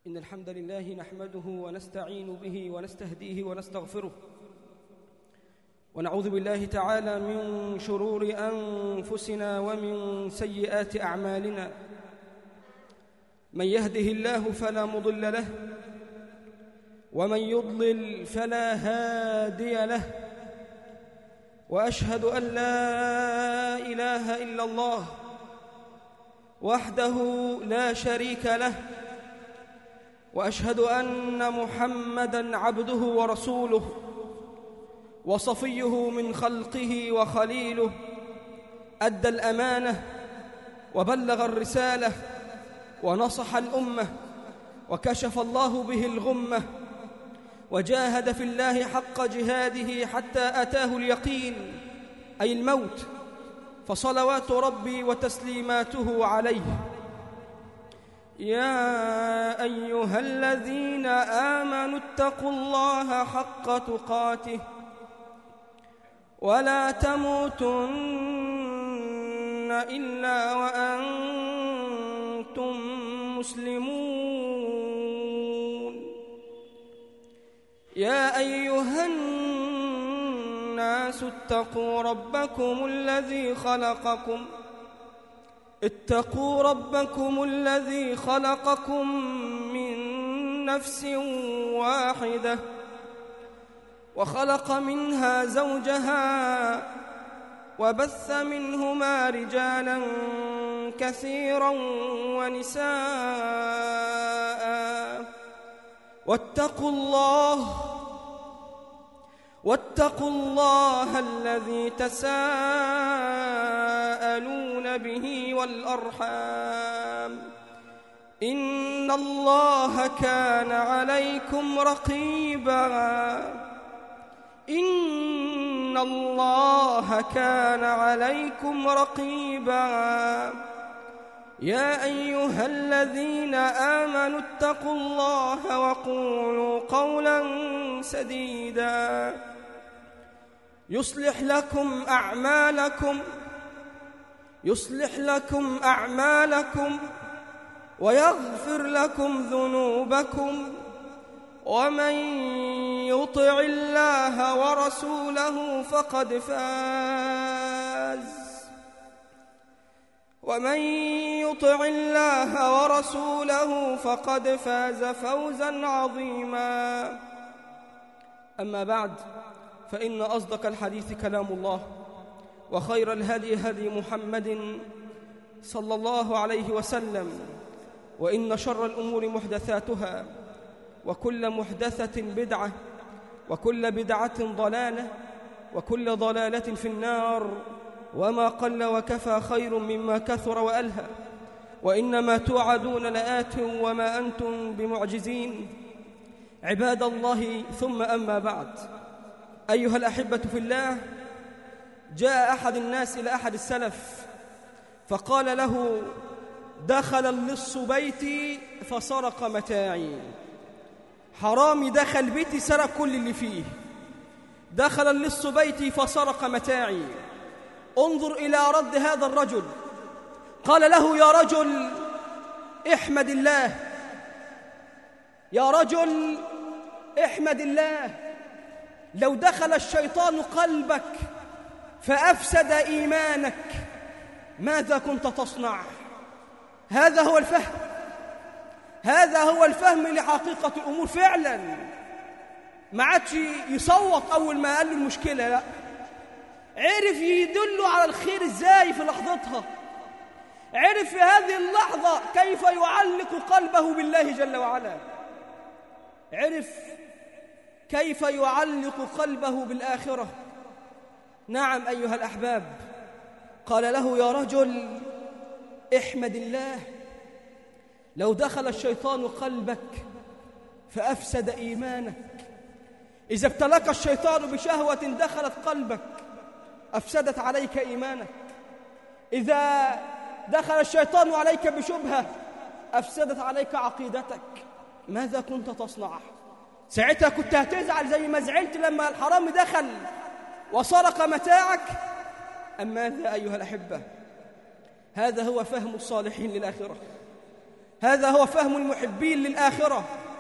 إن الحمد لله نحمده ونستعين به ونستهديه ونستغفره ونعوذ بالله تعالى من شرور أنفسنا ومن سيئات أعمالنا من يهده الله فلا مضل له ومن يضلل فلا هادي له وأشهد أن لا إله إلا الله وحده لا شريك له واشهد ان محمدا عبده ورسوله وصفيه من خلقه وخليله ادى الامانه وبلغ الرساله ونصح الامه وكشف الله به الغمه وجاهد في الله حق جهاده حتى اتاه اليقين اي الموت فصلوات ربي وتسليماته عليه يا ايها الذين امنوا اتقوا الله حق تقاته ولا تموتن الا وانتم مسلمون يا ايها الناس اتقوا ربكم الذي خلقكم اتقوا ربكم الذي خلقكم من نفس واحده وخلق منها زوجها وبث منهما رجالا كثيرا ونساء واتقوا الله واتقوا الله الذي تساءلون به والارحام ان الله كان عليكم رقيبا ان الله كان عليكم رقيبا يا ايها الذين امنوا اتقوا الله وقولوا قولا سديدا يصلح لكم اعمالكم يصلح لكم اعمالكم ويغفر لكم ذنوبكم ومن يطع الله ورسوله فقد فاز ومن يطع الله ورسوله فقد فاز فوزا عظيما اما بعد فان اصدق الحديث كلام الله وخير الهدي هدي محمد صلى الله عليه وسلم وان شر الامور محدثاتها وكل محدثه بدعه وكل بدعه ضلاله وكل ضلاله في النار وما قل وكفى خير مما كثر والهى وانما توعدون لات وما انتم بمعجزين عباد الله ثم اما بعد ايها الاحبه في الله جاء احد الناس الى احد السلف فقال له دخل اللص بيتي فسرق متاعي حرامي دخل بيتي سرق كل اللي فيه دخل اللص بيتي فسرق متاعي انظر إلى رد هذا الرجل قال له يا رجل احمد الله يا رجل احمد الله لو دخل الشيطان قلبك فأفسد إيمانك ماذا كنت تصنع هذا هو الفهم هذا هو الفهم لحقيقة الأمور فعلا ما عادش يصوت أول ما قال له المشكلة لا عرف يدله على الخير ازاي في لحظتها عرف في هذه اللحظة كيف يعلق قلبه بالله جل وعلا عرف كيف يعلق قلبه بالآخرة نعم أيها الأحباب قال له يا رجل احمد الله لو دخل الشيطان قلبك فأفسد إيمانك إذا ابتلك الشيطان بشهوة دخلت قلبك أفسدت عليك إيمانك إذا دخل الشيطان عليك بشبهة أفسدت عليك عقيدتك ماذا كنت تصنع ساعتها كنت هتزعل زي ما زعلت لما الحرامي دخل وسرق متاعك أم ماذا أيها الأحبة هذا هو فهم الصالحين للآخرة هذا هو فهم المحبين للآخرة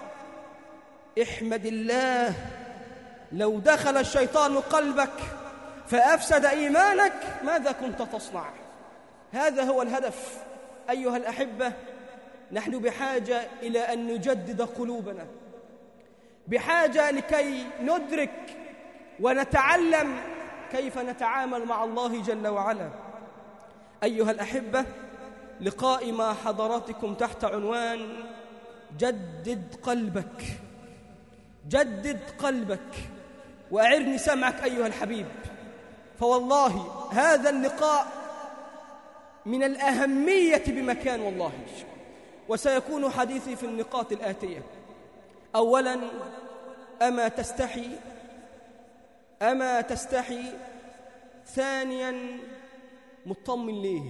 احمد الله لو دخل الشيطان قلبك فأفسد إيمانك ماذا كنت تصنع هذا هو الهدف أيها الأحبة نحن بحاجة إلى أن نجدد قلوبنا بحاجة لكي ندرك ونتعلم كيف نتعامل مع الله جل وعلا أيها الأحبة لقاء مع حضراتكم تحت عنوان جدد قلبك جدد قلبك وأعرني سمعك أيها الحبيب فوالله هذا اللقاء من الأهمية بمكان والله وسيكون حديثي في النقاط الآتية أولا أما تستحي أما تستحي ثانيا مطمن ليه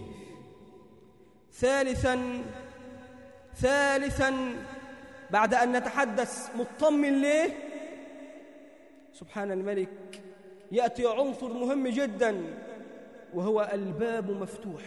ثالثا ثالثا بعد أن نتحدث مطمن ليه سبحان الملك يأتي عنصر مهم جدا وهو الباب مفتوح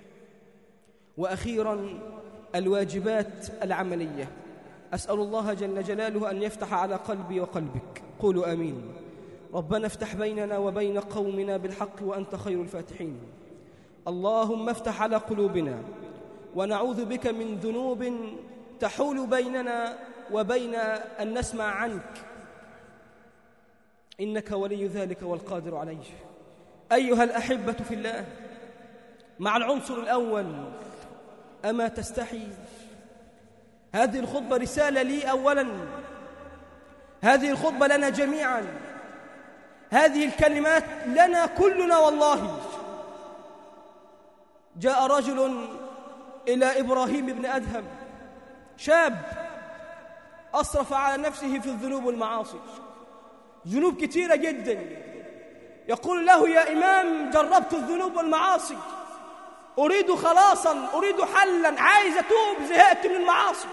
وأخيرا الواجبات العملية أسأل الله جل جلاله أن يفتح على قلبي وقلبك قولوا آمين ربنا افتح بيننا وبين قومنا بالحق وأنت خير الفاتحين اللهم افتح على قلوبنا ونعوذ بك من ذنوب تحول بيننا وبين أن نسمع عنك إنك ولي ذلك والقادر عليه أيها الأحبة في الله مع العنصر الأول أما تستحي هذه الخطبة رسالة لي أولا هذه الخطبة لنا جميعا هذه الكلمات لنا كلنا والله جاء رجل إلى إبراهيم بن أدهم شاب أصرف على نفسه في الذنوب والمعاصي ذنوب كثيرة جدا يقول له يا إمام جربت الذنوب والمعاصي أريد خلاصا أريد حلا عايز أتوب زهقت من المعاصي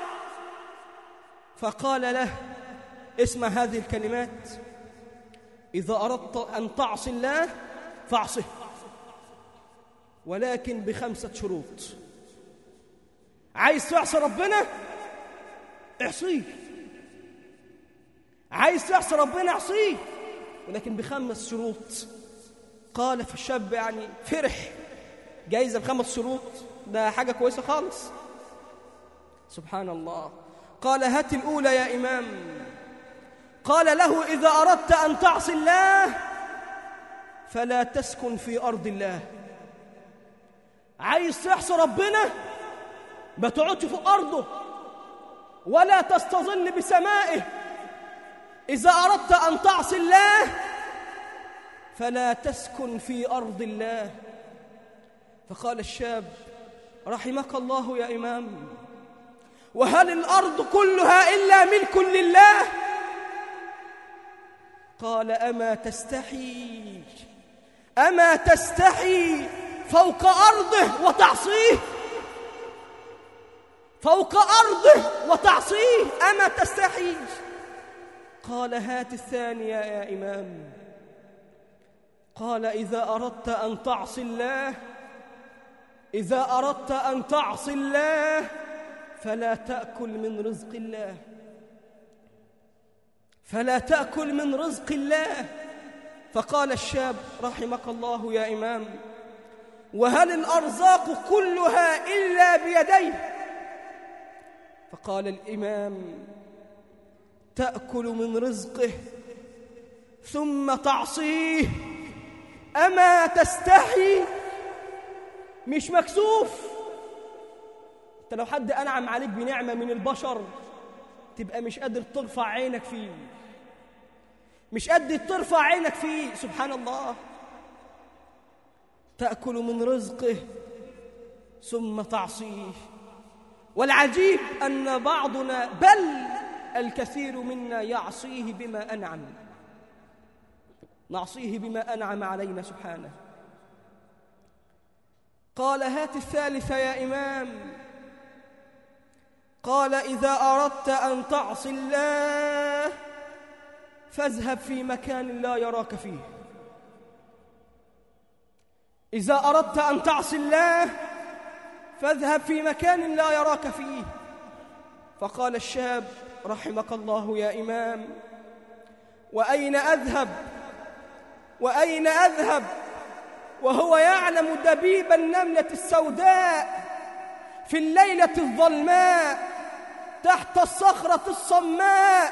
فقال له اسمع هذه الكلمات إذا أردت أن تعصي الله فاعصه ولكن بخمسة شروط عايز تعصي ربنا اعصيه عايز تعصي ربنا اعصيه ولكن بخمس شروط قال فالشاب يعني فرح جايزة بخمس شروط ده حاجة كويسة خالص سبحان الله قال هات الأولى يا إمام قال له إذا أردت أن تعصي الله فلا تسكن في أرض الله عايز تعصي ربنا ما تقعدش في أرضه ولا تستظل بسمائه إذا أردت أن تعصي الله فلا تسكن في أرض الله فقال الشاب رحمك الله يا إمام وهل الأرض كلها إلا ملك لله قال أما تستحي أما تستحي فوق أرضه وتعصيه فوق أرضه وتعصيه أما تستحي قال هات الثانية يا إمام قال إذا أردت أن تعصي الله إذا أردت أن تعصي الله فلا تأكل من رزق الله فلا تأكل من رزق الله فقال الشاب رحمك الله يا إمام وهل الأرزاق كلها إلا بيديه فقال الإمام تأكل من رزقه ثم تعصيه أما تستحي مش مكسوف انت لو حد أنعم عليك بنعمة من البشر تبقى مش قادر ترفع عينك فيه مش قادر ترفع عينك فيه سبحان الله تأكل من رزقه ثم تعصيه والعجيب أن بعضنا بل الكثير منا يعصيه بما أنعم نعصيه بما أنعم علينا سبحانه قال هات الثالثة يا إمام قال إذا أردت أن تعصي الله فاذهب في مكان لا يراك فيه إذا أردت أن تعصي الله فاذهب في مكان لا يراك فيه فقال الشاب رحمك الله يا إمام وأين أذهب وأين أذهب وهو يعلم دبيب النملة السوداء في الليلة الظلماء تحت الصخرة الصماء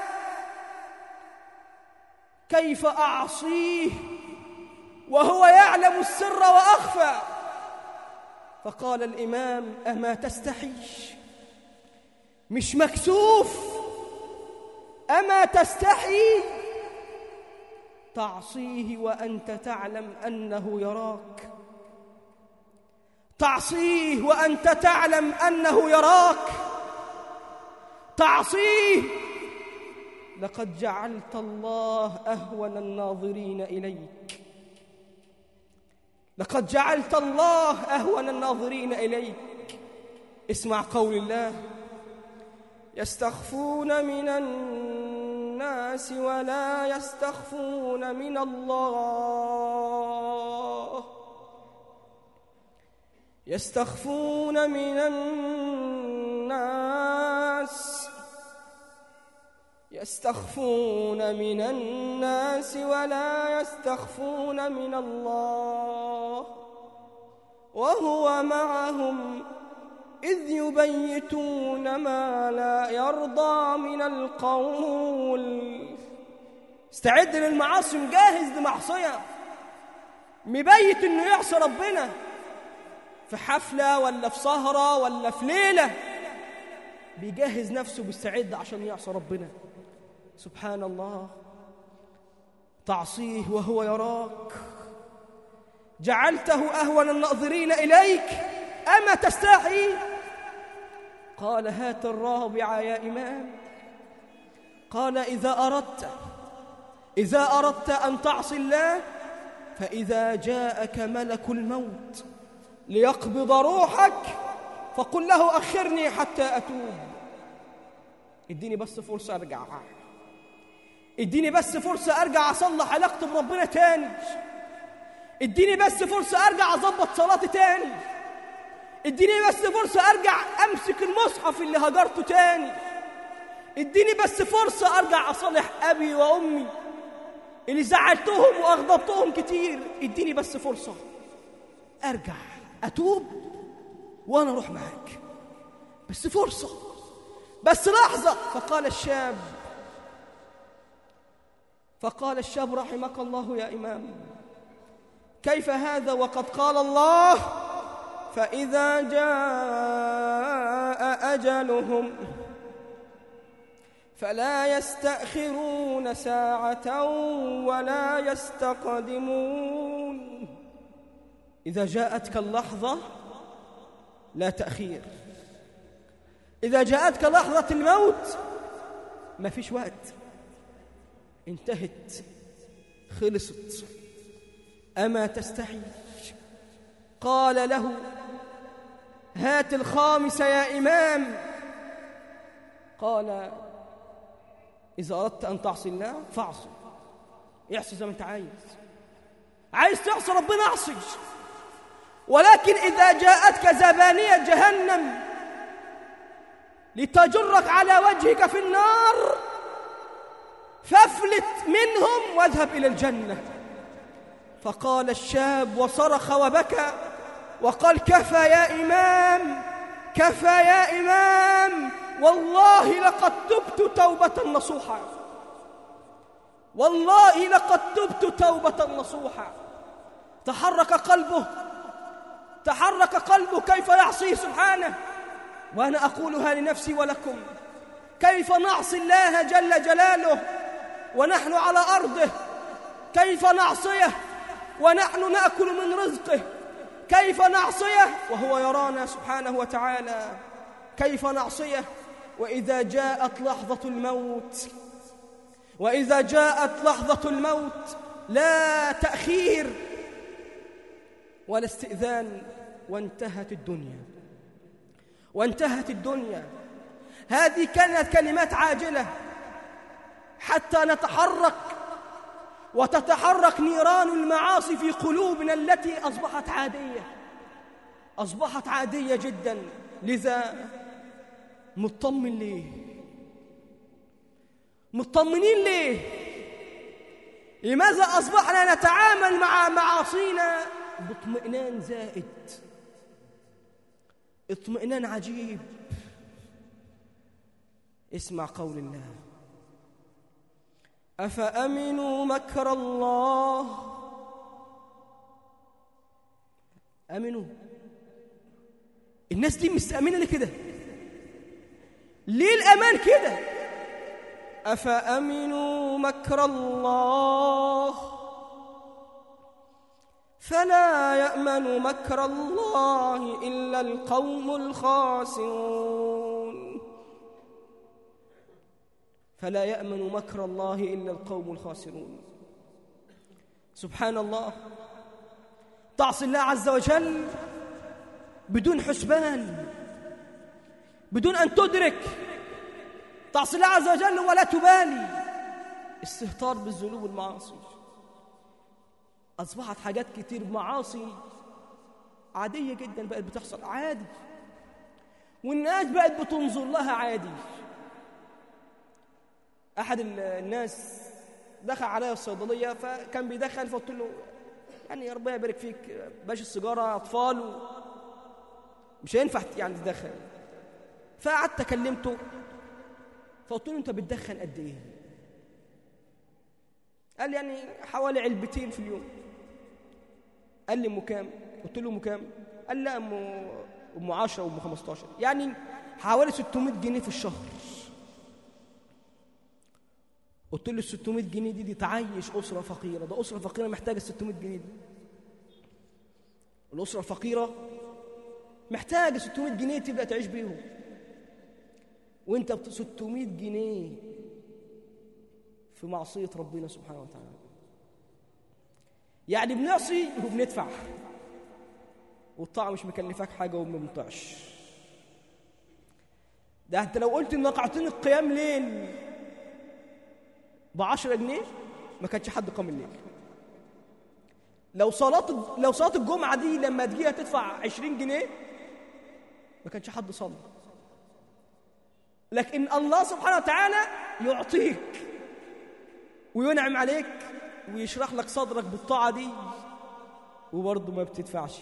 كيف أعصيه وهو يعلم السر وأخفى فقال الإمام أما تستحي مش مكسوف أما تستحي تعصيه وأنت تعلم أنه يراك تعصيه وأنت تعلم أنه يراك تعصيه لقد جعلت الله أهون الناظرين إليك لقد جعلت الله أهون الناظرين إليك اسمع قول الله يستخفون من الناس ولا يستخفون من الله يستخفون من الناس يستخفون من الناس ولا يستخفون من الله وهو معهم إذ يبيتون ما لا يرضى من القول استعد للمعاصي مجهز لمعصية مبيت انه يعصي ربنا في حفلة ولا في سهرة ولا في ليلة بيجهز نفسه بيستعد عشان يعصي ربنا سبحان الله تعصيه وهو يراك جعلته أهون الناظرين إليك أما تستحي قال هات الرابع يا إمام قال إذا أردت إذا أردت أن تعصي الله فإذا جاءك ملك الموت ليقبض روحك فقل له أخرني حتى أتوب اديني بس فرصة أرجع اديني بس فرصة أرجع أصلح علاقتي بربنا تاني اديني بس فرصة أرجع أظبط صلاتي تاني اديني بس فرصة أرجع أمسك المصحف اللي هجرته تاني اديني بس فرصة أرجع أصالح أبي وأمي اللي زعلتهم وأغضبتهم كتير اديني بس فرصة أرجع أتوب وأنا أروح معاك بس فرصة بس لحظة فقال الشاب فقال الشاب رحمك الله يا إمام كيف هذا وقد قال الله فإذا جاء أجلهم فلا يستأخرون ساعة ولا يستقدمون إذا جاءتك اللحظة لا تأخير إذا جاءتك لحظة الموت ما فيش وقت انتهت خلصت أما تستحي قال له هات الخامس يا إمام قال إذا أردت أن تعصي الله فاعصي اعصي زي ما أنت عايز عايز تعصي ربنا اعصي ولكن إذا جاءتك زبانية جهنم لتجرك على وجهك في النار فافلت منهم واذهب إلى الجنة فقال الشاب وصرخ وبكى وقال كفى يا إمام كفى يا إمام والله لقد تبت توبة نصوحا والله لقد تبت توبة نصوحا تحرك قلبه تحرك قلبه كيف يعصيه سبحانه وأنا أقولها لنفسي ولكم كيف نعصي الله جل جلاله ونحن على أرضه كيف نعصيه ونحن نأكل من رزقه كيف نعصيه وهو يرانا سبحانه وتعالى كيف نعصيه وإذا جاءت لحظة الموت وإذا جاءت لحظة الموت لا تأخير ولا استئذان وانتهت الدنيا وانتهت الدنيا هذه كانت كلمات عاجلة حتى نتحرك وتتحرك نيران المعاصي في قلوبنا التي أصبحت عادية أصبحت عادية جدا لذا مطمن ليه مطمنين ليه لماذا أصبحنا نتعامل مع معاصينا باطمئنان زائد اطمئنان عجيب اسمع قول الله أفأمنوا مكر الله أمنوا الناس دي مستأمنة لكده ليه الأمان كده أفأمنوا مكر الله فلا يأمن مكر الله إلا القوم الخاسرون فلا يأمن مكر الله إلا القوم الخاسرون سبحان الله تعصي الله عز وجل بدون حسبان بدون أن تدرك تعصي الله عز وجل ولا تبالي استهتار بالذنوب والمعاصي أصبحت حاجات كتير معاصي عادية جدا بقت بتحصل عادي والناس بقت بتنظر لها عادي أحد الناس دخل عليا الصيدلية فكان بيدخن فقلت له يعني ربنا يبارك فيك باش السيجارة أطفال مش هينفع يعني تدخن فقعدت كلمته فقلت له أنت بتدخن قد إيه؟ قال لي يعني حوالي علبتين في اليوم قال لي ام كام قلت له ام كام قال لا ام ام 10 وام 15 يعني حوالي 600 جنيه في الشهر قلت له ال 600 جنيه دي دي تعيش اسره فقيره ده اسره فقيره محتاجه 600 جنيه دي الاسره الفقيره محتاجه 600 جنيه تبدا تعيش بيهم وانت ب 600 جنيه في معصيه ربنا سبحانه وتعالى يعني بنعصي وبندفع والطاعه مش مكلفاك حاجه وما بنطعش ده انت لو قلت انك اعطيني القيام ليل ب 10 جنيه ما كانش حد قام الليل لو صلاه لو صلاه الجمعه دي لما تجيها تدفع 20 جنيه ما كانش حد صلى لكن الله سبحانه وتعالى يعطيك وينعم عليك ويشرح لك صدرك بالطاعه دي وبرضه ما بتدفعش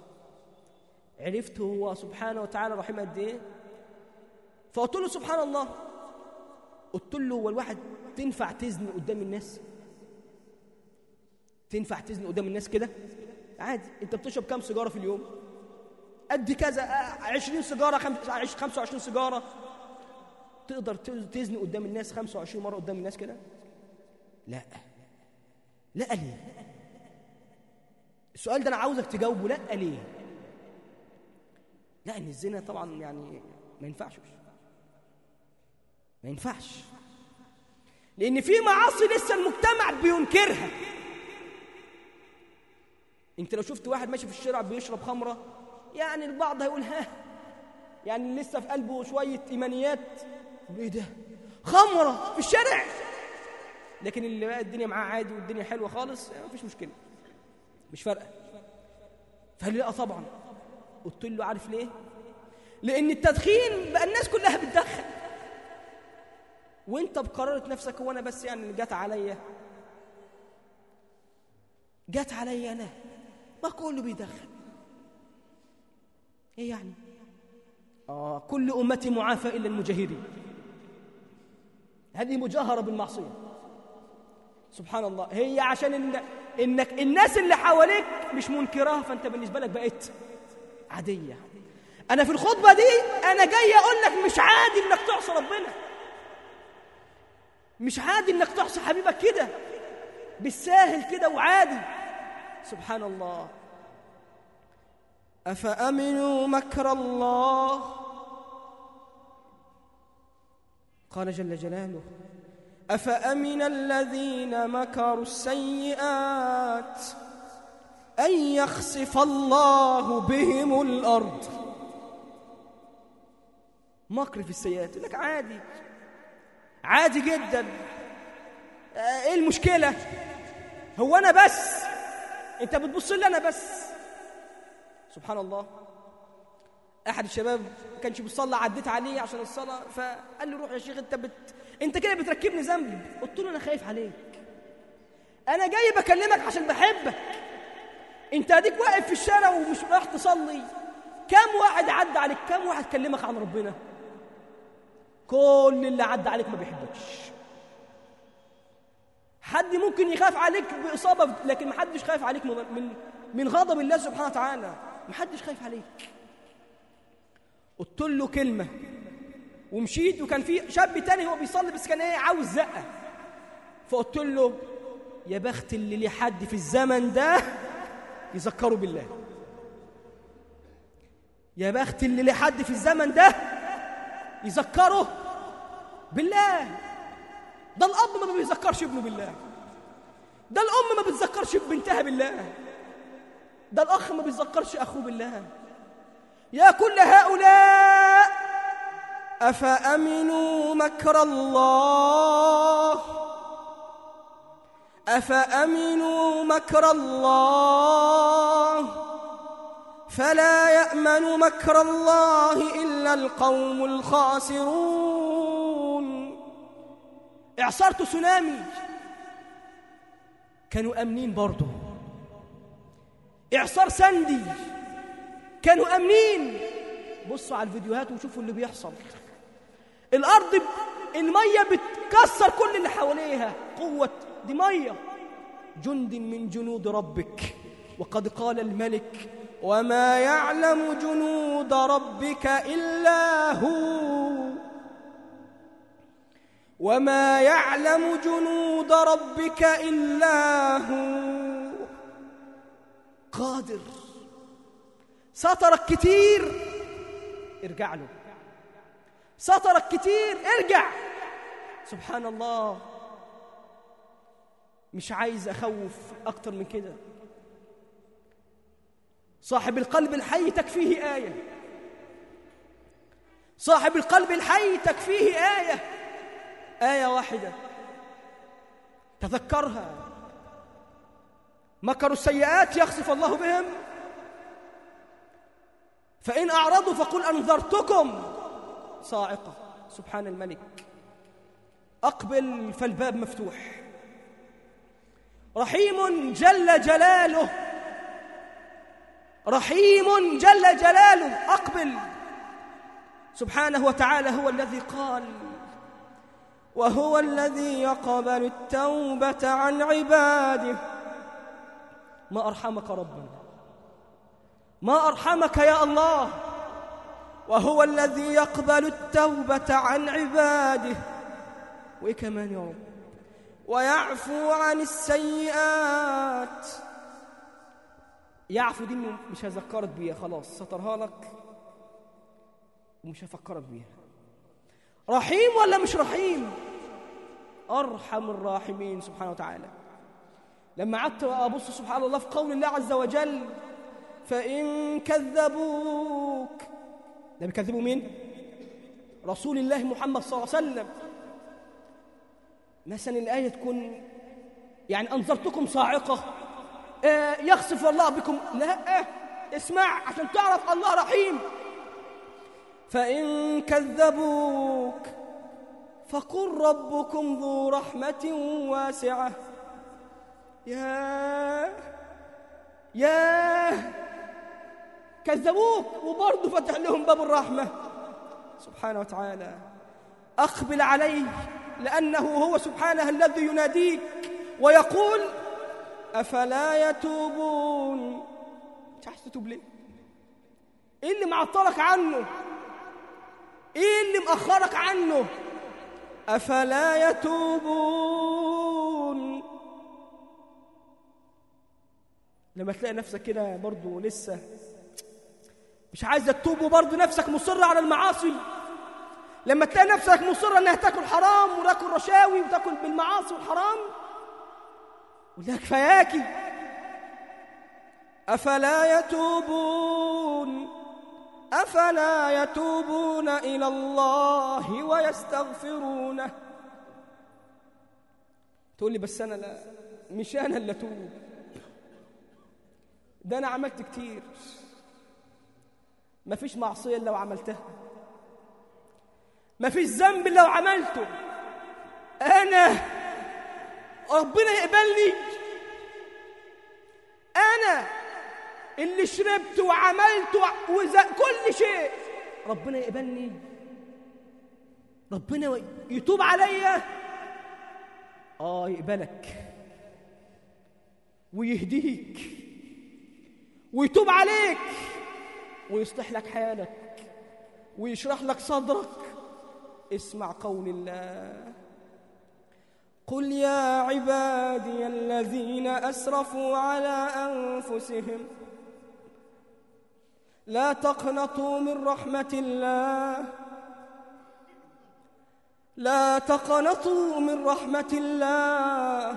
عرفت هو سبحانه وتعالى رحيم قد ايه فقلت له سبحان الله قلت له هو الواحد تنفع تزني قدام الناس تنفع تزني قدام الناس كده عادي انت بتشرب كام سيجاره في اليوم قد كذا 20 سيجاره 25 سيجاره تقدر تزني قدام الناس 25 مره قدام الناس كده لا لا ليه السؤال ده انا عاوزك تجاوبه لا ليه لا ان الزنا طبعا يعني ما ينفعش ما ينفعش لان في معاصي لسه المجتمع بينكرها انت لو شفت واحد ماشي في الشارع بيشرب خمره يعني البعض هيقول ها يعني لسه في قلبه شويه ايمانيات ايه ده خمره في الشارع لكن اللي بقى الدنيا معاه عادي والدنيا حلوه خالص ما فيش مشكله مش فارقه فقال لي اه طبعا قلت له عارف ليه لان التدخين بقى الناس كلها بتدخن وانت بقرارة نفسك هو انا بس يعني جت عليا جت عليا انا ما كله بيدخن ايه يعني اه كل امتي معافى الا المجاهرين هذه مجاهره بالمعصيه سبحان الله هي عشان إن انك الناس اللي حواليك مش منكراها فانت بالنسبه لك بقيت عاديه انا في الخطبه دي انا جاي اقول لك مش عادي انك تعصي ربنا مش عادي انك تعصي حبيبك كده بالساهل كده وعادي سبحان الله افامنوا مكر الله قال جل جلاله افامن الذين مكروا السيئات ان يخسف الله بهم الارض مكر في السيئات يقول لك عادي عادي جدا ايه المشكله هو انا بس انت بتبص لي انا بس سبحان الله احد الشباب ما كانش بيصلي عديت عليه عشان الصلاه فقال لي روح يا شيخ انت بت... انت كده بتركبني ذنب قلت له انا خايف عليك انا جاي بكلمك عشان بحبك انت اديك واقف في الشارع ومش رايح تصلي كم واحد عدى عليك كم واحد كلمك عن ربنا كل اللي عدى عليك ما بيحبكش حد ممكن يخاف عليك بإصابة لكن ما حدش خايف عليك من من, من غضب الله سبحانه وتعالى ما حدش خايف عليك قلت له كلمة ومشيت وكان في شاب تاني هو بيصلي بس كان ايه عاوز زقة فقلت له يا بخت اللي ليه حد في الزمن ده يذكروا بالله يا بخت اللي ليه حد في الزمن ده يذكره بالله ده الأب ما بيذكرش ابنه بالله ده الأم ما بتذكرش بنتها بالله ده الأخ ما بيذكرش أخوه بالله يا كل هؤلاء أفأمنوا مكر الله أفأمنوا مكر الله فلا يأمن مكر الله إلا القوم الخاسرون إعصار تسونامي كانوا أمنين برضه إعصار سندي كانوا أمنين بصوا على الفيديوهات وشوفوا اللي بيحصل الأرض المية بتكسر كل اللي حواليها قوة دي مية جند من جنود ربك وقد قال الملك وما يعلم جنود ربك إلا هو وما يعلم جنود ربك إلا هو قادر سطرك كتير ارجع له سطرك كتير ارجع سبحان الله مش عايز أخوف أكتر من كده صاحب القلب الحي تكفيه آية صاحب القلب الحي تكفيه آية آية واحدة تذكرها مكروا السيئات يخسف الله بهم فإن أعرضوا فقل أنذرتكم صاعقة سبحان الملك أقبل فالباب مفتوح رحيم جل جلاله رحيم جل جلاله أقبل سبحانه وتعالى هو الذي قال وهو الذي يقبل التوبة عن عباده ما أرحمك ربنا ما أرحمك يا الله وهو الذي يقبل التوبة عن عباده وإيه كمان يا رب ويعفو عن السيئات يعفو دي مش هذكرك بيها خلاص سطرها لك ومش هفكرك بيها رحيم ولا مش رحيم أرحم الراحمين سبحانه وتعالى لما قعدت أبص سبحان الله في قول الله عز وجل فإن كذبوك ده بيكذبوا مين؟ رسول الله محمد صلى الله عليه وسلم مثلا الآية تكون يعني أنذرتكم صاعقة آه يخسف الله بكم لا آه اسمع عشان تعرف الله رحيم فإن كذبوك فقل ربكم ذو رحمة واسعة يا يا كذبوك وبرضه فتح لهم باب الرحمة سبحانه وتعالى أقبل عليه لأنه هو سبحانه الذي يناديك ويقول أفلا يتوبون مش عايز تتوب ليه؟ إيه اللي معطلك عنه؟ إيه اللي مأخرك عنه؟ أفلا يتوبون لما تلاقي نفسك كده برضه لسه مش عايزة تتوب وبرضه نفسك مصر على المعاصي لما تلاقي نفسك مصر انها تاكل حرام وتاكل رشاوي وتاكل بالمعاصي والحرام وده كفاياكي افلا يتوبون افلا يتوبون الى الله ويستغفرونه تقول لي بس انا لا مش انا اللي اتوب ده انا عملت كتير مفيش معصية لو عملتها مفيش ذنب لو عملته أنا ربنا يقبلني أنا اللي شربت وعملت وز... كل شيء ربنا يقبلني ربنا يتوب عليا اه يقبلك ويهديك ويتوب عليك ويصلح لك حالك ويشرح لك صدرك اسمع قول الله قل يا عبادي الذين اسرفوا على انفسهم لا تقنطوا من رحمه الله لا تقنطوا من رحمه الله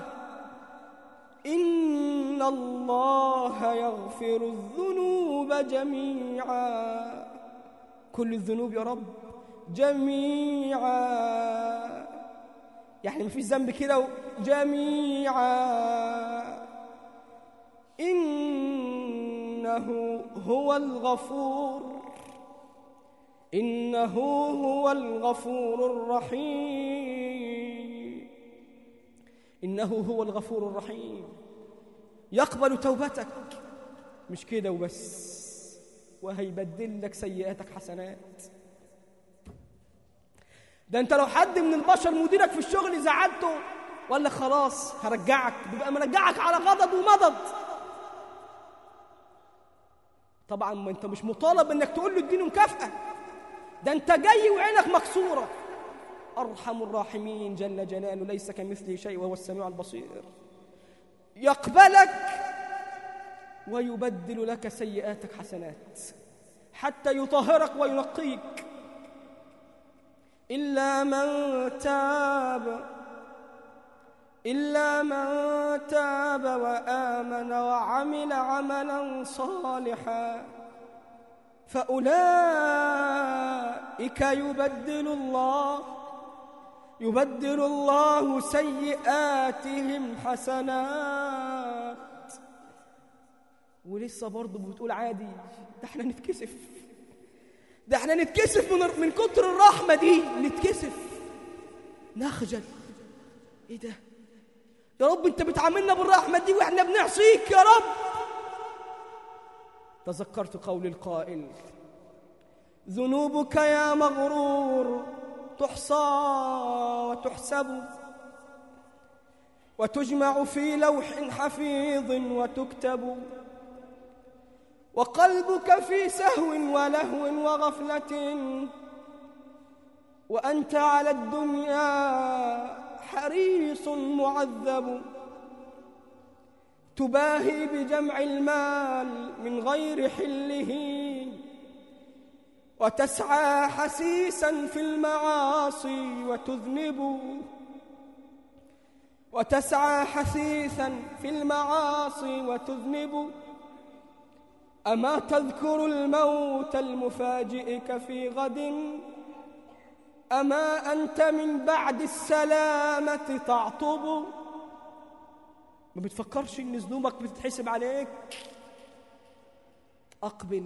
ان الله يغفر الذنوب جميعا كل الذنوب يا رب جميعا يعني مفيش ذنب كده جميعا إنه هو الغفور إنه هو الغفور الرحيم إنه هو الغفور الرحيم يقبل توبتك مش كده وبس وهيبدل لك سيئاتك حسنات ده انت لو حد من البشر مديرك في الشغل زعلته ولا خلاص هرجعك بيبقى مرجعك على غضب ومضض طبعا ما انت مش مطالب انك تقول له اديني مكافأة ده انت جاي وعينك مكسورة أرحم الراحمين جل جلاله ليس كمثله شيء وهو السميع البصير يقبلك ويبدل لك سيئاتك حسنات حتى يطهرك وينقيك إلا من تاب إلا من تاب وآمن وعمل عملا صالحا فأولئك يبدل الله يبدل الله سيئاتهم حسنات ولسه برضه بتقول عادي ده احنا نتكسف ده احنا نتكسف من من كتر الرحمه دي نتكسف نخجل ايه ده يا رب انت بتعاملنا بالرحمه دي واحنا بنعصيك يا رب تذكرت قول القائل ذنوبك يا مغرور تحصى وتحسب وتجمع في لوح حفيظ وتكتب وقلبك في سهو ولهو وغفلة وأنت على الدنيا حريص معذب تباهي بجمع المال من غير حله وتسعى حسيسا في المعاصي وتذنب وتسعى حسيسا في المعاصي وتذنب أما تذكر الموت المفاجئك في غد أما أنت من بعد السلامة تعطب ما بتفكرش إن ذنوبك بتتحسب عليك أقبل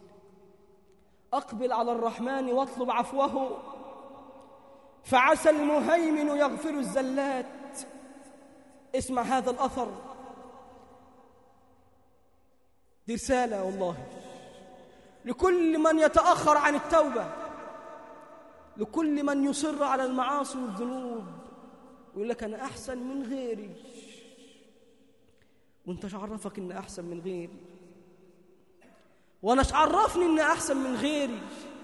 أقبل على الرحمن واطلب عفوه فعسى المهيمن يغفر الزلات اسمع هذا الأثر دي رسالة والله لكل من يتأخر عن التوبة لكل من يصر على المعاصي والذنوب ويقول لك أنا أحسن من غيري وانت عرفك إن أحسن من غيري وأنا عرفني إن أحسن من غيري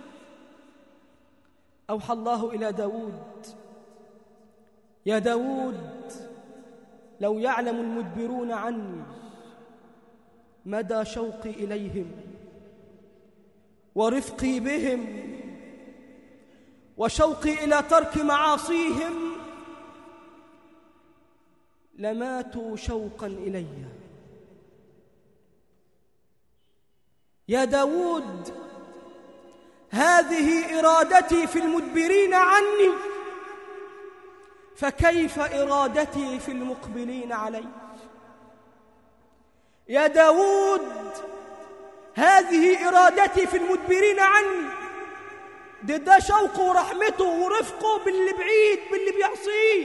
أوحى الله إلى داود يا داود لو يعلم المدبرون عني مدى شوقي إليهم ورفقي بهم وشوقي إلى ترك معاصيهم لماتوا شوقا إلي يا داود هذه إرادتي في المدبرين عني فكيف إرادتي في المقبلين علي يا داود هذه إرادتي في المدبرين عني ده ده شوقه ورحمته ورفقه باللي بعيد باللي بيعصيه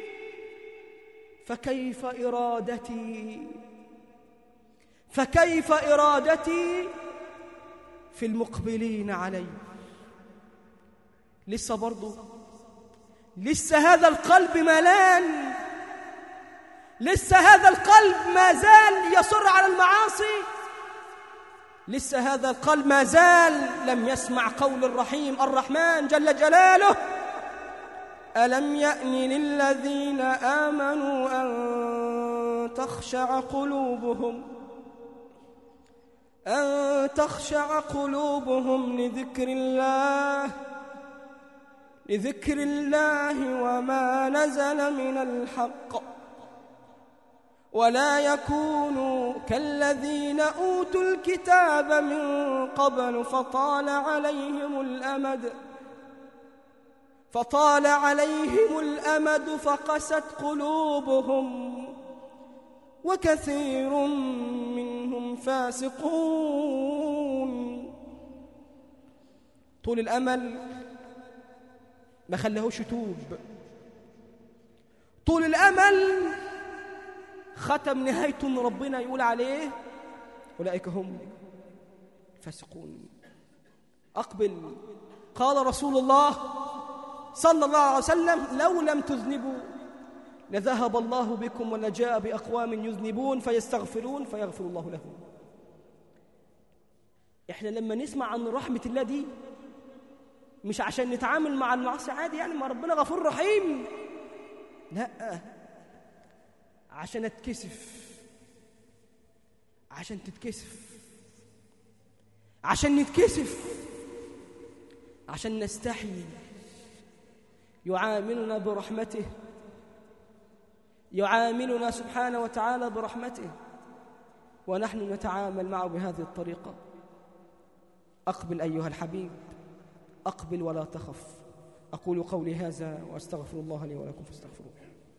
فكيف إرادتي فكيف إرادتي في المقبلين علي لسه برضه لسه هذا القلب ملان لسه هذا القلب ما زال يصر على المعاصي لسه هذا القلب ما زال لم يسمع قول الرحيم الرحمن جل جلاله ألم يأن للذين آمنوا أن تخشع قلوبهم أن تخشع قلوبهم لذكر الله لذكر الله وما نزل من الحق ولا يكونوا كالذين أوتوا الكتاب من قبل فطال عليهم الأمد فطال عليهم الأمد فقست قلوبهم وكثير منهم فاسقون طول الأمل ما خلاهوش يتوب طول الأمل ختم نهايته ان ربنا يقول عليه اولئك هم فاسقون اقبل قال رسول الله صلى الله عليه وسلم لو لم تذنبوا لذهب الله بكم ولجاء باقوام يذنبون فيستغفرون فيغفر الله لهم احنا لما نسمع عن رحمه الله دي مش عشان نتعامل مع المعاصي عادي يعني ما ربنا غفور رحيم لا عشان اتكسف عشان تتكسف عشان نتكسف عشان نستحي يعاملنا برحمته يعاملنا سبحانه وتعالى برحمته ونحن نتعامل معه بهذه الطريقة أقبل أيها الحبيب أقبل ولا تخف أقول قولي هذا وأستغفر الله لي ولكم فاستغفروه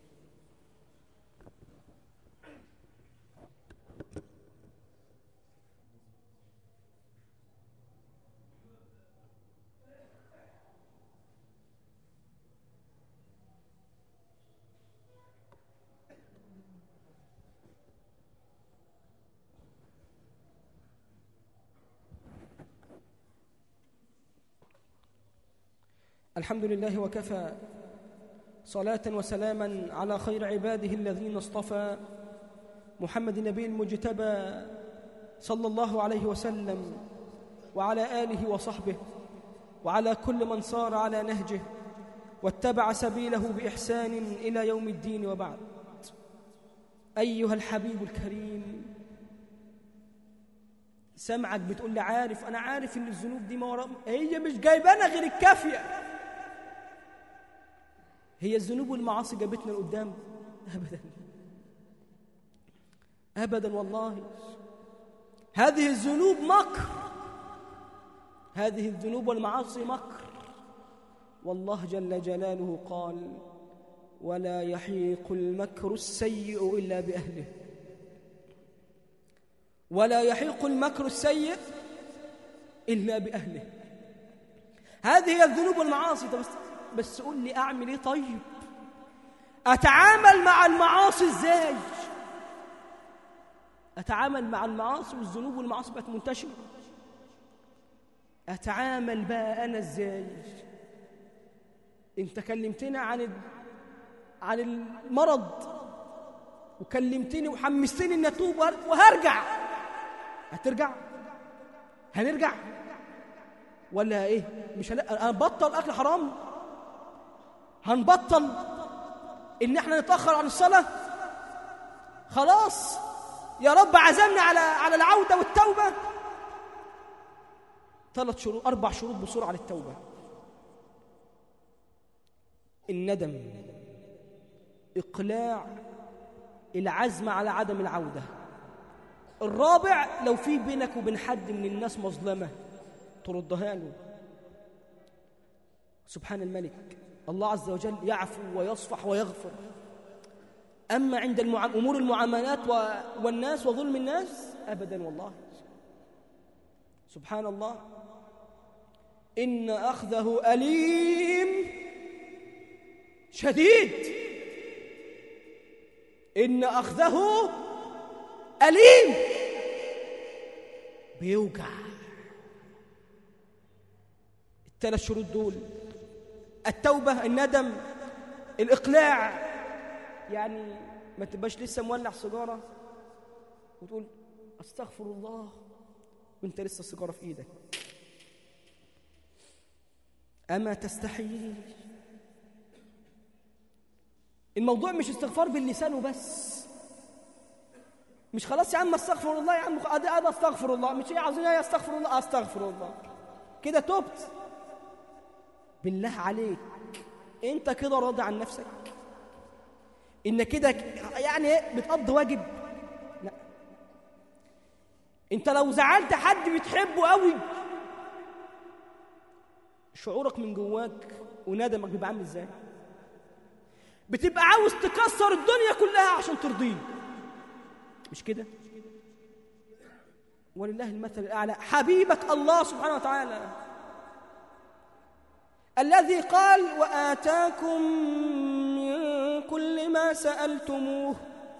الحمد لله وكفى صلاة وسلاما على خير عباده الذين اصطفى محمد النبي المجتبى صلى الله عليه وسلم وعلى آله وصحبه وعلى كل من صار على نهجه واتبع سبيله بإحسان إلى يوم الدين وبعد أيها الحبيب الكريم سمعك بتقول لي عارف أنا عارف إن الذنوب دي ما ورا هي مش جايبانا غير الكافية هي الذنوب والمعاصي جابتنا لقدام ابدا ابدا والله هذه الذنوب مكر هذه الذنوب والمعاصي مكر والله جل جلاله قال ولا يحيق المكر السيء الا باهله ولا يحيق المكر السيء الا باهله هذه هي الذنوب والمعاصي طب بس قول لي اعمل ايه طيب اتعامل مع المعاصي ازاي اتعامل مع المعاصي والذنوب والمعاصي بقت منتشره اتعامل بقى انا ازاي انت كلمتنا عن عن المرض وكلمتني وحمستني اني اتوب وهرجع هترجع هنرجع ولا ايه مش هنبطل اكل حرام هنبطل ان احنا نتاخر عن الصلاه خلاص يا رب عزمنا على على العوده والتوبه ثلاث شروط اربع شروط بسرعه للتوبه الندم اقلاع العزم على عدم العوده الرابع لو في بينك وبين حد من الناس مظلمه تردها له سبحان الملك الله عز وجل يعفو ويصفح ويغفر أما عند المع... أمور المعاملات و... والناس وظلم الناس أبدا والله سبحان الله إن أخذه أليم شديد إن أخذه أليم بيوجع الثلاث شروط دول التوبة الندم الإقلاع يعني ما تبقاش لسه مولع سيجارة وتقول أستغفر الله وانت لسه السيجارة في إيدك أما تستحي الموضوع مش استغفار باللسان وبس مش خلاص يا عم استغفر الله يا عم ادي ادي استغفر الله مش ايه عاوزين ايه استغفر الله استغفر الله كده تبت بالله عليك انت كده راضي عن نفسك ان كده يعني ايه بتقضي واجب لا انت لو زعلت حد بتحبه قوي شعورك من جواك وندمك بيبقى عامل ازاي بتبقى عاوز تكسر الدنيا كلها عشان ترضيه مش كده ولله المثل الاعلى حبيبك الله سبحانه وتعالى الذي قال واتاكم من كل ما سالتموه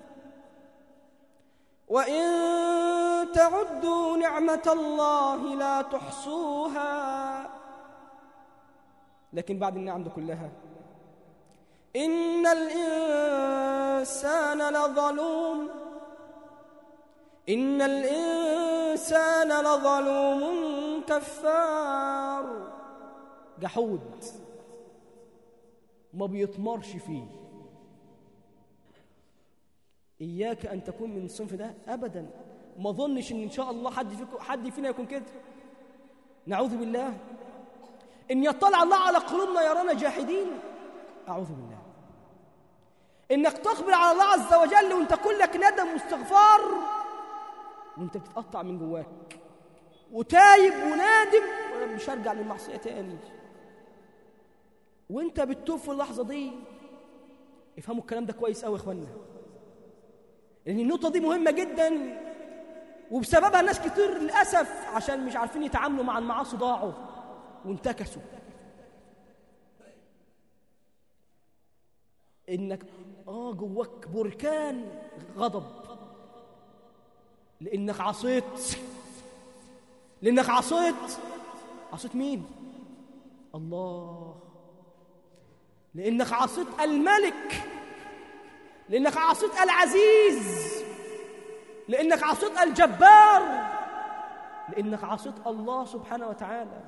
وان تعدوا نعمه الله لا تحصوها لكن بعد النعم دي كلها إن الإنسان لظلوم إن الإنسان لظلوم كفار جحود ما بيطمرش فيه إياك أن تكون من الصنف ده أبدا ما ظنش إن إن شاء الله حد فيكم حد فينا يكون كده نعوذ بالله إن يطلع الله على قلوبنا يرانا جاحدين أعوذ بالله إنك تقبل على الله عز وجل وأنت كلك ندم واستغفار وأنت بتتقطع من جواك وتايب ونادم وأنا مش هرجع للمعصية تاني وأنت بتتوب في اللحظة دي افهموا الكلام ده كويس قوي يا إخوانا لأن النقطة دي مهمة جدا وبسببها ناس كتير للأسف عشان مش عارفين يتعاملوا مع المعاصي ضاعوا وانتكسوا انك اه جواك بركان غضب لانك عصيت لانك عصيت عصيت مين الله لانك عصيت الملك لانك عصيت العزيز لانك عصيت الجبار لانك عصيت الله سبحانه وتعالى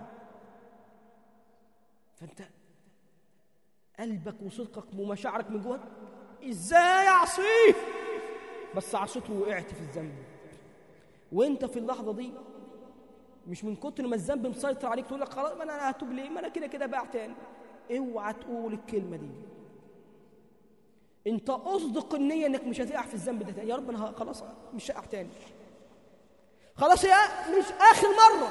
فانت قلبك وصدقك ومشاعرك من جواك ازاي اعصيه بس عصيته وقعت في الذنب وانت في اللحظه دي مش من كتر ما الذنب مسيطر عليك تقول لك خلاص ما انا هتوب ليه ما انا كده كده بقى تاني اوعى تقول الكلمه دي انت اصدق النيه انك مش هتقع في الذنب ده تاني يا رب انا خلاص مش هقع تاني خلاص يا مش اخر مره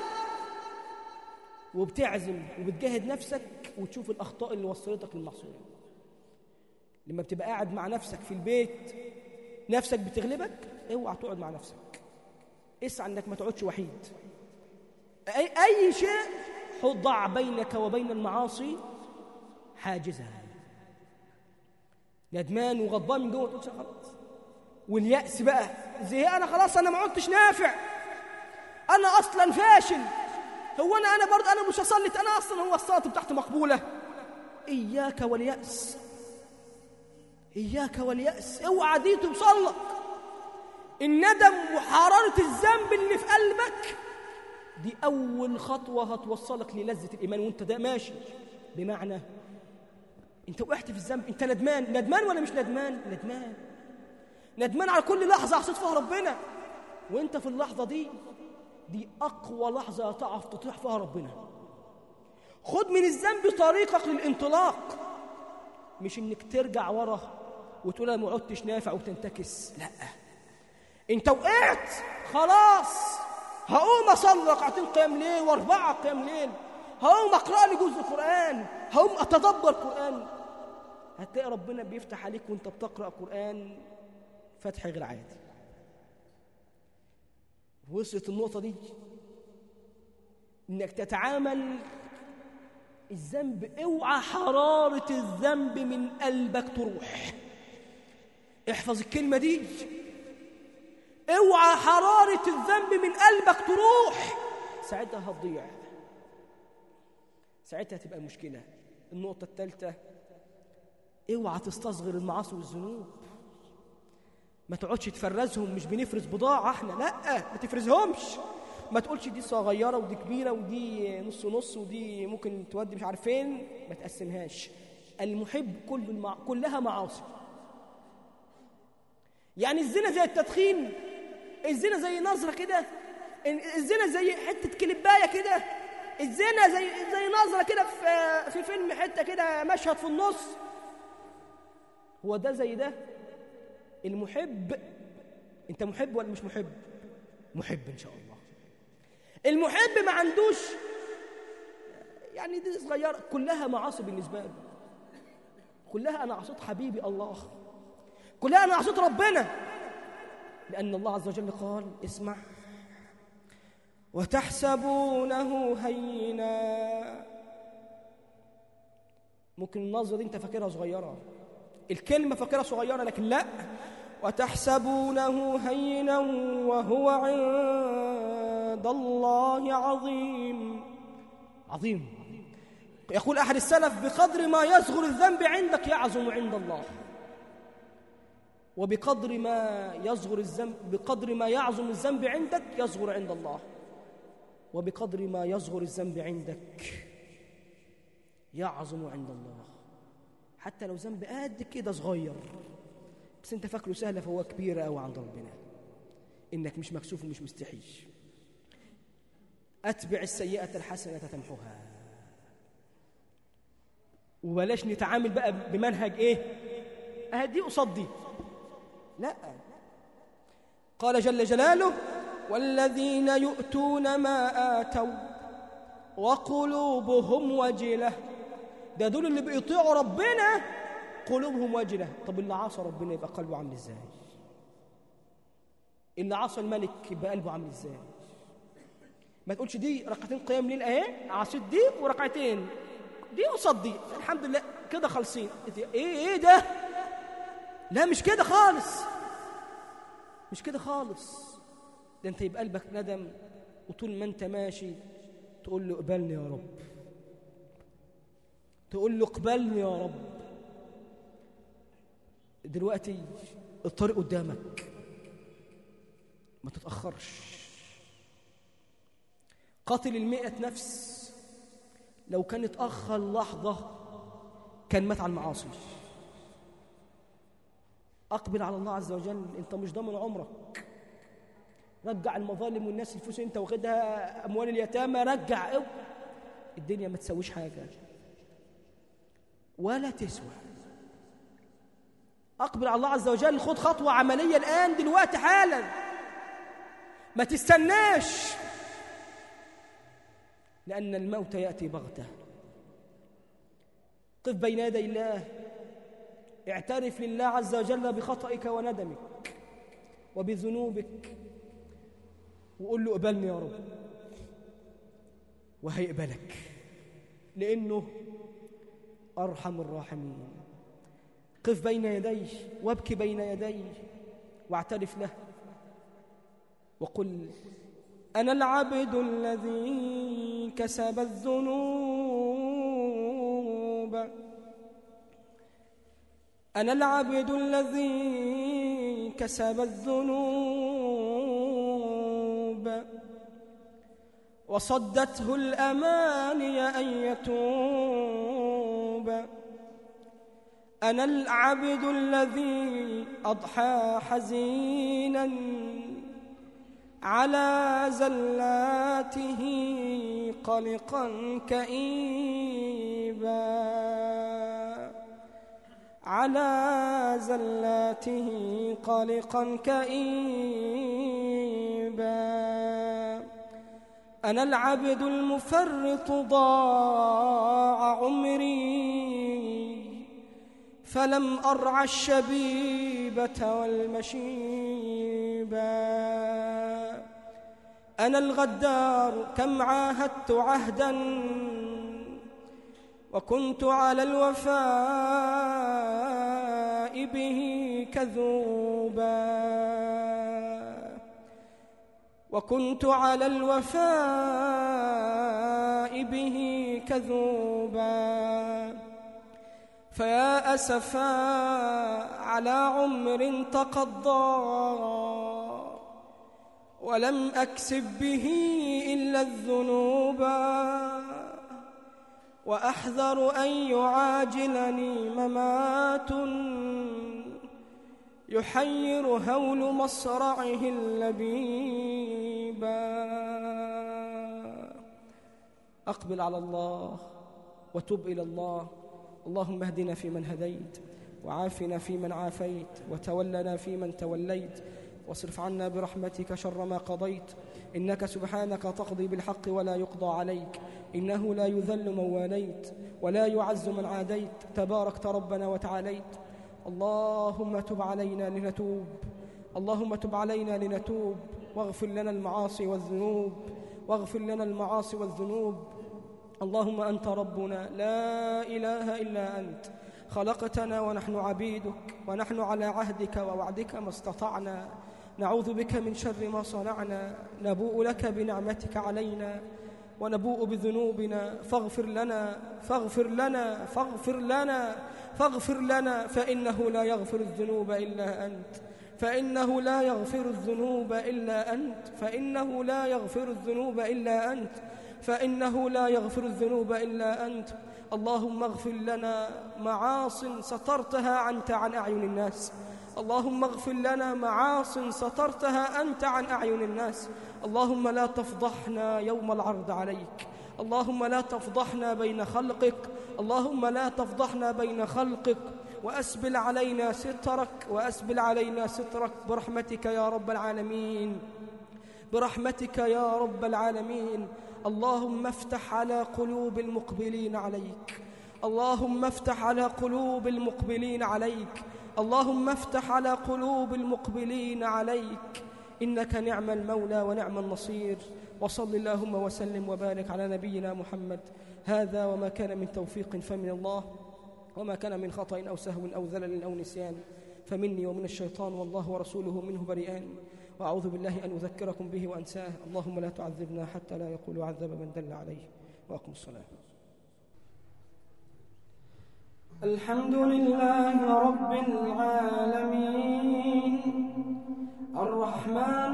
وبتعزم وبتجاهد نفسك وتشوف الاخطاء اللي وصلتك للمعصيه لما بتبقى قاعد مع نفسك في البيت نفسك بتغلبك اوعى تقعد مع نفسك اسعى انك ما تقعدش وحيد اي اي شيء ضع بينك وبين المعاصي حاجزا ندمان وغضبان من جوه تقول خلاص واليأس بقى زي انا خلاص انا ما عدتش نافع انا اصلا فاشل هو انا انا برضه انا مش هصلي انا اصلا هو الصلاه بتاعتي مقبوله اياك واليأس اياك واليأس اوعى دي توصل لك الندم وحراره الذنب اللي في قلبك دي اول خطوه هتوصلك للذه الايمان وانت ده ماشي بمعنى انت وقعت في الذنب انت ندمان ندمان ولا مش ندمان ندمان ندمان على كل لحظه عصيت فيها ربنا وانت في اللحظه دي دي اقوى لحظه تعرف تطيح فيها ربنا خد من الذنب طريقك للانطلاق مش انك ترجع ورا وتقول انا ما عدتش نافع وتنتكس لا انت وقعت خلاص هقوم اصلي ركعتين قيام ليل واربعه قيام ليل هقوم اقرا لي جزء قران هقوم اتدبر قران هتلاقي ربنا بيفتح عليك وانت بتقرا قران فتح غير عادي وصلت النقطه دي انك تتعامل الذنب اوعى حرارة الذنب من قلبك تروح احفظ الكلمة دي اوعى حرارة الذنب من قلبك تروح ساعتها هتضيع ساعتها تبقى المشكلة النقطة الثالثة اوعى تستصغر المعاصي والذنوب ما تقعدش تفرزهم مش بنفرز بضاعة احنا لا ما تفرزهمش ما تقولش دي صغيرة ودي كبيرة ودي نص نص ودي ممكن تودي مش عارف فين ما تقسمهاش المحب كل المع... كلها معاصي يعني الزنا زي التدخين الزنا زي نظرة كده الزنا زي حتة كليباية كده الزنا زي زي نظرة كده في في فيلم حتة كده مشهد في النص هو ده زي ده المحب انت محب ولا مش محب محب ان شاء الله المحب ما عندوش يعني دي صغيرة كلها معاصي بالنسبة له كلها أنا عصيت حبيبي الله كلها أنا عصيت ربنا لأن الله عز وجل قال اسمع وتحسبونه هينا ممكن النظرة دي انت فاكرها صغيرة الكلمة فاكرها صغيرة لكن لا وتحسبونه هينا وهو عند الله عظيم عظيم يقول أحد السلف بقدر ما يصغر الذنب عندك يعظم عند الله وبقدر ما يصغر الذنب بقدر ما يعظم الذنب عندك يصغر عند الله وبقدر ما يصغر الذنب عندك يعظم عند الله حتى لو ذنب قد كده صغير بس انت فاكره سهله فهو كبير قوي عند ربنا انك مش مكسوف ومش مستحي اتبع السيئه الحسنه تمحوها وبلاش نتعامل بقى بمنهج ايه اهدي قصاد دي لا قال جل جلاله والذين يؤتون ما آتوا وقلوبهم وجلة ده دول اللي بيطيعوا ربنا قلوبهم وجلة طب اللي عصى ربنا يبقى قلبه عامل ازاي اللي عصى الملك يبقى قلبه عامل ازاي ما تقولش دي ركعتين قيام ليل اهي عصيت دي وركعتين دي قصاد دي الحمد لله كده خالصين ايه ايه ده لا مش كده خالص مش كده خالص ده انت يبقى قلبك ندم وطول ما انت ماشي تقول له اقبلني يا رب تقول له اقبلني يا رب دلوقتي الطريق قدامك ما تتأخرش قاتل المئة نفس لو كان اتأخر لحظة كان مات على المعاصي أقبل على الله عز وجل أنت مش ضامن عمرك رجع المظالم والناس الفلوس انت واخدها اموال اليتامى رجع او الدنيا ما تسويش حاجه ولا تسوى اقبل على الله عز وجل خد خطوه عمليه الان دلوقتي حالا ما تستناش لان الموت ياتي بغته قف بين يدي الله اعترف لله عز وجل بخطئك وندمك وبذنوبك وقول له اقبلني يا رب وهيقبلك لانه ارحم الراحمين قف بين يديه وابكي بين يديه واعترف له وقل انا العبد الذي كسب الذنوب انا العبد الذي كسب الذنوب وصدته الأماني أن يتوب أنا العبد الذي أضحى حزينا على زلاته قلقا كئيبا على زلاته قلقا كئيبا أنا العبد المفرط ضاع عمري فلم أرعى الشبيبة والمشيبا أنا الغدار كم عاهدت عهدا وكنت على الوفاء به كذوبا وكنت على الوفاء به كذوبا فيا أسفا على عمر تقضى ولم أكسب به إلا الذنوب وأحذر أن يعاجلني ممات يحير هول مصرعه اللبيبا أقبل على الله وتب إلى الله اللهم اهدنا فيمن هديت وعافنا فيمن عافيت وتولنا فيمن توليت واصرف عنا برحمتك شر ما قضيت إنك سبحانك تقضي بالحق ولا يقضى عليك إنه لا يذل من واليت ولا يعز من عاديت تباركت ربنا وتعاليت اللهم تب علينا لنتوب اللهم تب علينا لنتوب واغفر لنا المعاصي والذنوب واغفر لنا المعاصي والذنوب اللهم أنت ربنا لا إله إلا أنت خلقتنا ونحن عبيدك ونحن على عهدك ووعدك ما استطعنا نعوذ بك من شر ما صنعنا نبوء لك بنعمتك علينا ونبوء بذنوبنا فاغفر لنا فاغفر لنا فاغفر لنا فاغفر لنا فإنه لا يغفر الذنوب إلا أنت فإنه لا يغفر الذنوب إلا أنت فإنه لا يغفر الذنوب إلا أنت فإنه لا يغفر الذنوب إلا أنت اللهم اغفر لنا معاص سترتها أنت عن أعين الناس اللهم اغفر لنا معاص سترتها أنت عن أعين الناس اللهم لا تفضحنا يوم العرض عليك اللهم لا تفضحنا بين خلقك اللهم لا تفضحنا بين خلقك وأسبل علينا سترك وأسبل علينا سترك برحمتك يا رب العالمين برحمتك يا رب العالمين اللهم افتح على قلوب المقبلين عليك اللهم افتح على قلوب المقبلين عليك اللهم افتح على قلوب المقبلين عليك إنك نعم المولى ونعم النصير وصل اللهم وسلم وبارك على نبينا محمد هذا وما كان من توفيق فمن الله وما كان من خطأ أو سهو أو ذلل أو نسيان فمني ومن الشيطان والله ورسوله منه بريئان وأعوذ بالله أن أذكركم به وأنساه اللهم لا تعذبنا حتى لا يقول عذب من دل عليه وأقم الصلاة الحمد لله رب العالمين الرحمن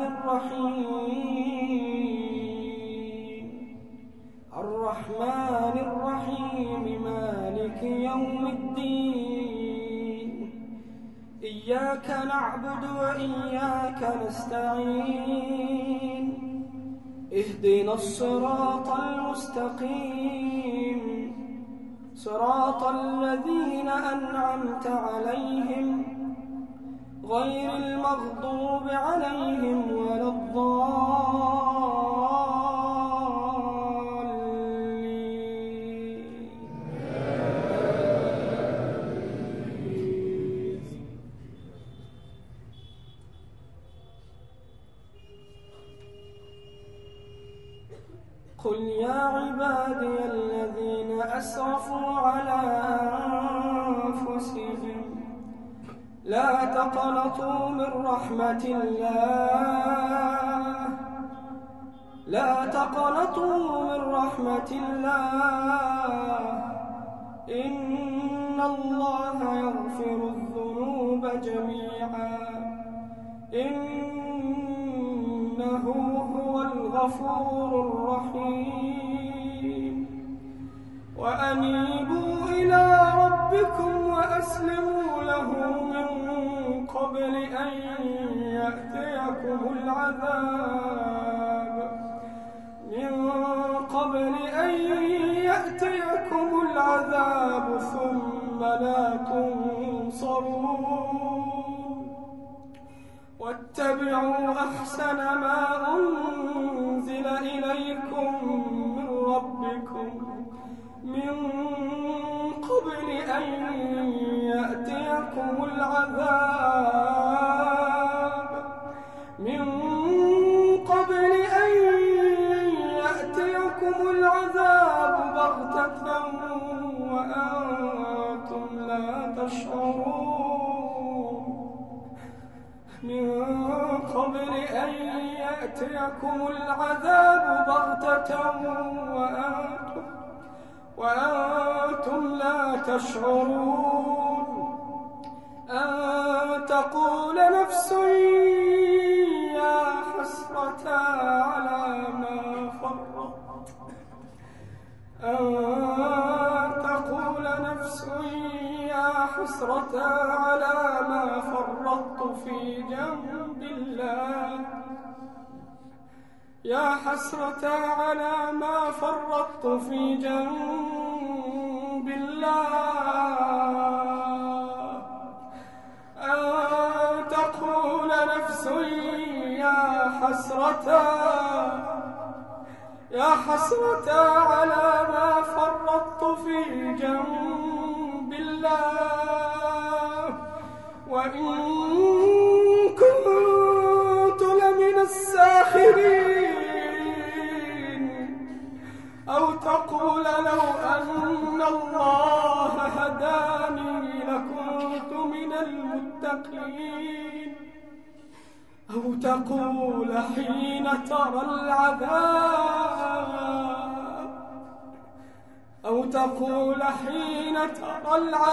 الرحيم الرحمن الرحيم مالك يوم الدين إياك نعبد وإياك نستعين اهدنا الصراط المستقيم صراط الذين أنعمت عليهم غير المغضوب عليهم ولا الضالين قل يا عبادي الذين أسرفوا على أنفسهم لا تقنطوا من رحمة الله لا تقنطوا من رحمة الله إن الله يغفر الذنوب جميعا إنه هو الغفور الرحيم وأنيبوا إلى ربكم وأسلموا له من قبل أن يأتيكم العذاب من قبل أن يأتيكم العذاب ثم لا تنصرون واتبعوا أحسن ما أنزل إليكم من ربكم من قبل أن يأتيكم العذاب من قبل أن تشعرون من قبل أن يأتيكم العذاب بغتة وأنتم, وأنتم لا تشعرون أن تقول نفس يا حسرة على ما فرط أن تقول نفس يا حسرة على ما فرطت في جنب الله يا حسرة على ما فرطت في جنب الله أن تقول نفس يا حسرة يا حسرة على ما فرطت في جنب الله وإن كنت لمن الساخرين أو تقول لو أن الله هداني لكنت من المتقين أو تقول حين ترى العذاب أو تقول حين ترى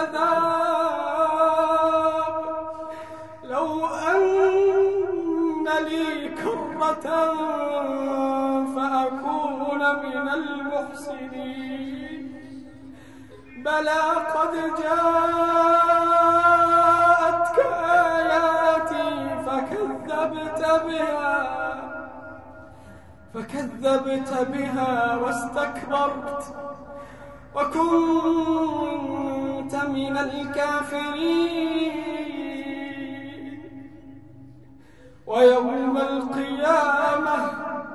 العذاب لو أن لي كرة فأكون من المحسنين بلى قد جاءتك آياتي فكذبت بها فكذبت بها واستكبرت وكنت من الكافرين ويوم القيامة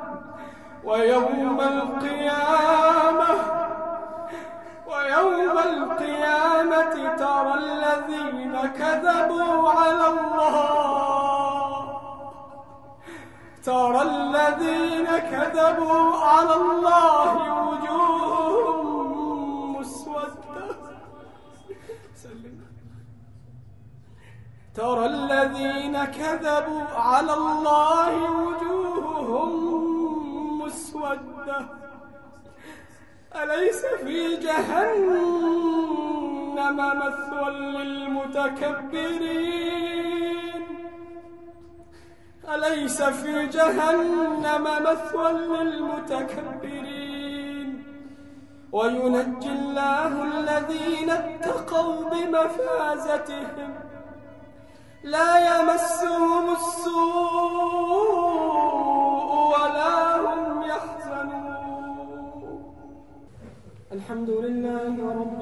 ويوم القيامة ويوم القيامة ترى الذين كذبوا على الله ترى الذين كذبوا على الله وجوههم مسودة ترى الذين كذبوا على الله وجوههم مسودة أليس في جهنم مثوى للمتكبرين أليس في جهنم مثوى للمتكبرين وينجي الله الذين اتقوا بمفازتهم لا يمسهم السوء ولا هم يحزنون الحمد لله رب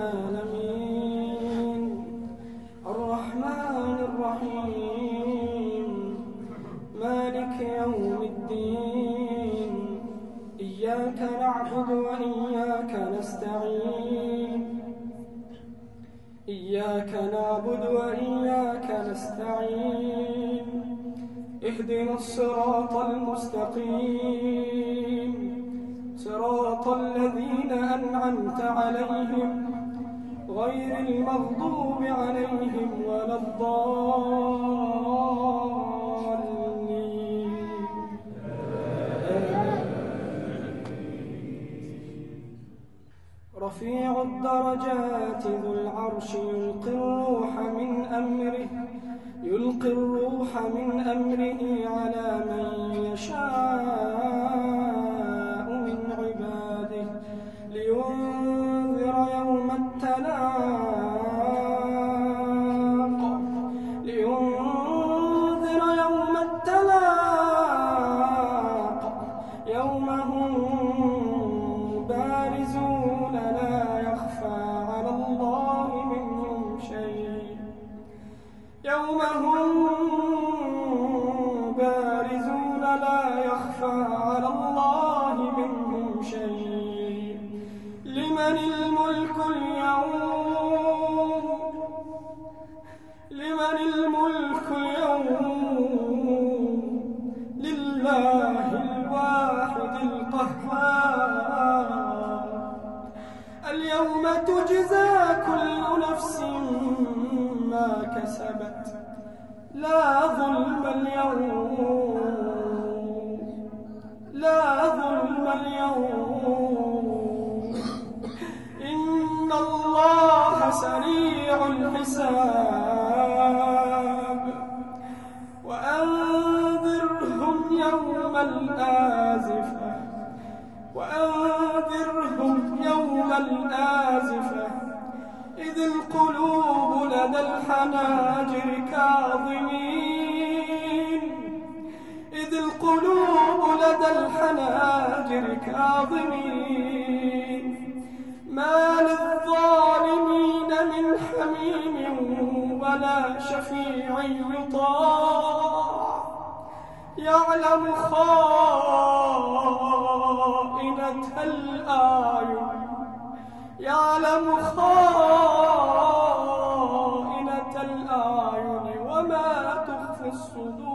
العالمين الرحمن الرحيم مالك يوم الدين إياك نعبد وإياك نستعين إياك نعبد وإياك نستعين اهدنا الصراط المستقيم صراط الذين أنعمت عليهم غير المغضوب عليهم ولا الضالين رفيع الدرجات ذو العرش يلقي الروح من أمره يلقي الروح من أمره على من يشاء من عباده لينذر يوم التلاق لينذر يوم التلاق يوم هم بارزون لا يخفى على الله منهم شيء يوم هم بارزون لا يخفى على الله منهم شيء لمن الملك اليوم لا ظلم اليوم لا ظلم اليوم إن الله سريع الحساب وأنذرهم يوم الآزفة وأنذرهم يوم الآزفة إذ القلوب لدى الحناجر كاظمين إذ القلوب لدى الحناجر كاظمين ما للظالمين من حميم ولا شفيع يطاع يعلم خائنة الأعين يعلم خائنة الأعين وما تخفي الصدور